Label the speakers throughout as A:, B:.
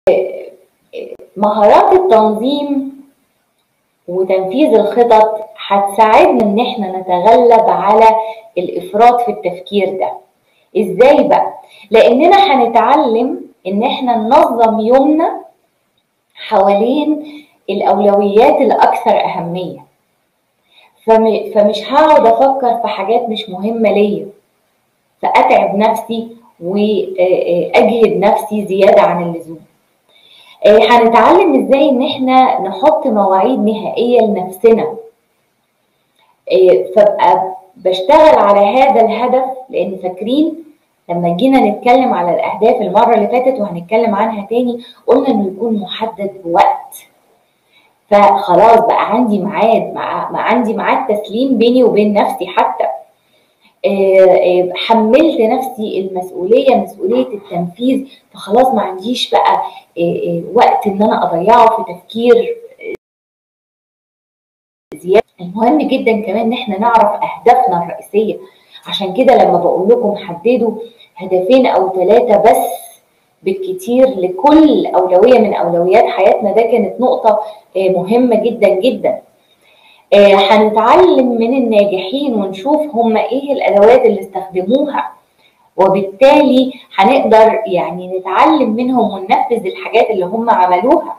A: مهارات التنظيم وتنفيذ الخطط هتساعدنا ان احنا نتغلب على الافراط في التفكير ده ازاي بقى لاننا هنتعلم ان احنا ننظم يومنا حوالين الاولويات الاكثر اهميه فمش هقعد افكر في حاجات مش مهمه ليا فاتعب نفسي واجهد نفسي زياده عن اللزوم هنتعلم ازاي ان احنا نحط مواعيد نهائيه لنفسنا فابقى بشتغل على هذا الهدف لان فاكرين لما جينا نتكلم على الاهداف المره اللي فاتت وهنتكلم عنها تاني قلنا انه يكون محدد بوقت فخلاص بقى عندي ميعاد مع عندي ميعاد تسليم بيني وبين نفسي حتى حملت نفسي المسؤوليه مسؤوليه التنفيذ فخلاص ما عنديش بقى وقت ان انا اضيعه في تفكير زياده المهم جدا كمان ان احنا نعرف اهدافنا الرئيسيه عشان كده لما بقول لكم حددوا هدفين او ثلاثه بس بالكتير لكل اولويه من اولويات حياتنا ده كانت نقطه مهمه جدا جدا هنتعلم من الناجحين ونشوف هم ايه الادوات اللي استخدموها وبالتالي هنقدر يعني نتعلم منهم وننفذ الحاجات اللي هم عملوها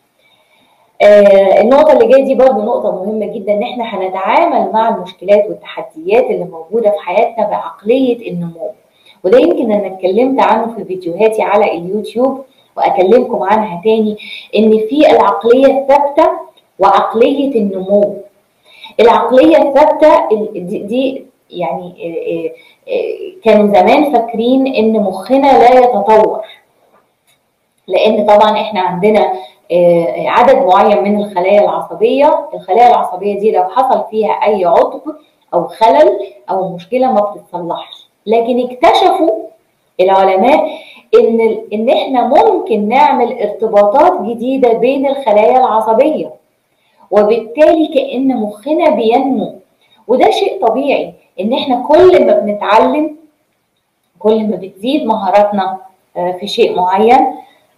A: النقطة اللي جاية دي برضو نقطة مهمة جدا ان احنا هنتعامل مع المشكلات والتحديات اللي موجودة في حياتنا بعقلية النمو وده يمكن انا اتكلمت عنه في فيديوهاتي على اليوتيوب واكلمكم عنها تاني ان في العقلية الثابتة وعقلية النمو العقلية الثابتة دي يعني كانوا زمان فاكرين ان مخنا لا يتطور لان طبعا احنا عندنا عدد معين من الخلايا العصبية الخلايا العصبية دي لو حصل فيها اي عطب او خلل او مشكلة ما بتتصلحش لكن اكتشفوا العلماء ان ان احنا ممكن نعمل ارتباطات جديدة بين الخلايا العصبية وبالتالي كأن مخنا بينمو وده شيء طبيعي ان احنا كل ما بنتعلم كل ما بتزيد مهاراتنا في شيء معين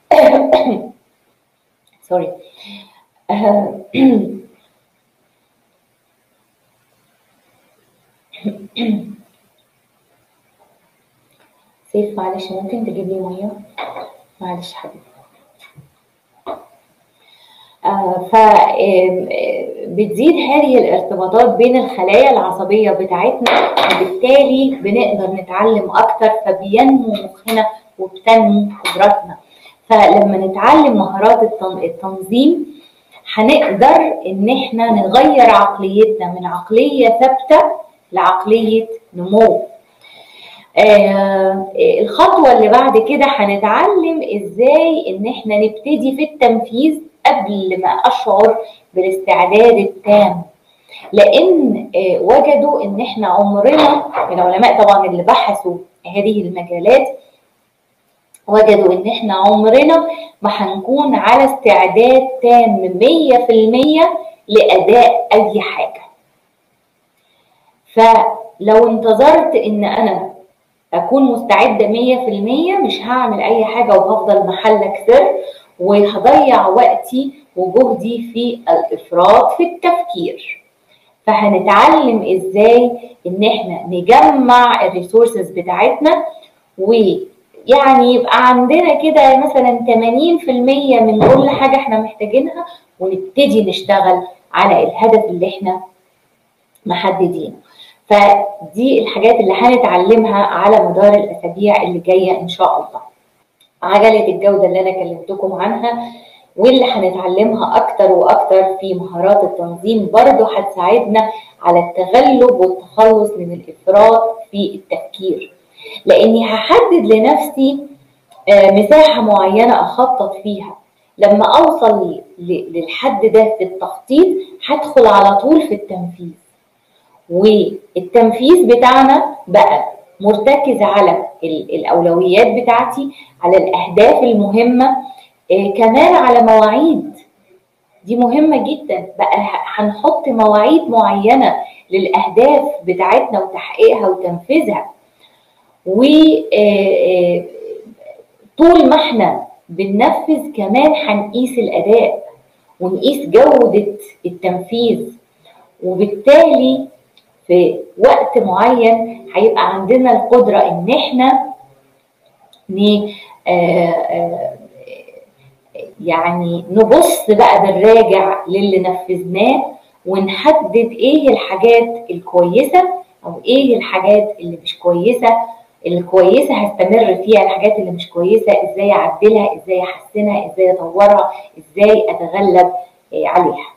A: سوري سيف معلش ممكن تجيب لي ميه معلش حبيبي فبتزيد هذه الارتباطات بين الخلايا العصبية بتاعتنا وبالتالي بنقدر نتعلم أكتر فبينمو مخنا وبتنمو قدراتنا فلما نتعلم مهارات التنظيم هنقدر ان احنا نغير عقليتنا من عقلية ثابتة لعقلية نمو آه الخطوة اللي بعد كده هنتعلم ازاي ان احنا نبتدي في التنفيذ قبل ما اشعر بالاستعداد التام لان آه وجدوا ان احنا عمرنا العلماء طبعا اللي بحثوا هذه المجالات وجدوا ان احنا عمرنا ما هنكون على استعداد تام 100% لاداء اي حاجه فلو انتظرت ان انا اكون مستعده 100% مش هعمل اي حاجه وهفضل محلك سر وهضيع وقتي وجهدي في الافراط في التفكير فهنتعلم ازاي ان احنا نجمع الريسورسز بتاعتنا ويعني يبقى عندنا كده مثلا 80% من كل حاجه احنا محتاجينها ونبتدي نشتغل على الهدف اللي احنا محددينه فدي الحاجات اللي هنتعلمها على مدار الاسابيع اللي جايه ان شاء الله عجله الجوده اللي انا كلمتكم عنها واللي هنتعلمها اكتر واكتر في مهارات التنظيم برضه هتساعدنا على التغلب والتخلص من الافراط في التفكير لاني هحدد لنفسي مساحه معينه اخطط فيها لما اوصل للحد ده في التخطيط هدخل على طول في التنفيذ والتنفيذ بتاعنا بقى مرتكز على الاولويات بتاعتي على الاهداف المهمه إيه كمان على مواعيد دي مهمة جدا بقى هنحط مواعيد معينة للأهداف بتاعتنا وتحقيقها وتنفيذها و طول ما احنا بننفذ كمان هنقيس الاداء ونقيس جوده التنفيذ وبالتالي في وقت معين هيبقى عندنا القدره ان احنا ن يعني نبص بقى بالراجع للي نفذناه ونحدد ايه الحاجات الكويسه او ايه الحاجات اللي مش كويسه الكويسه هستمر فيها الحاجات اللي مش كويسه ازاي اعدلها ازاي احسنها ازاي اطورها ازاي اتغلب عليها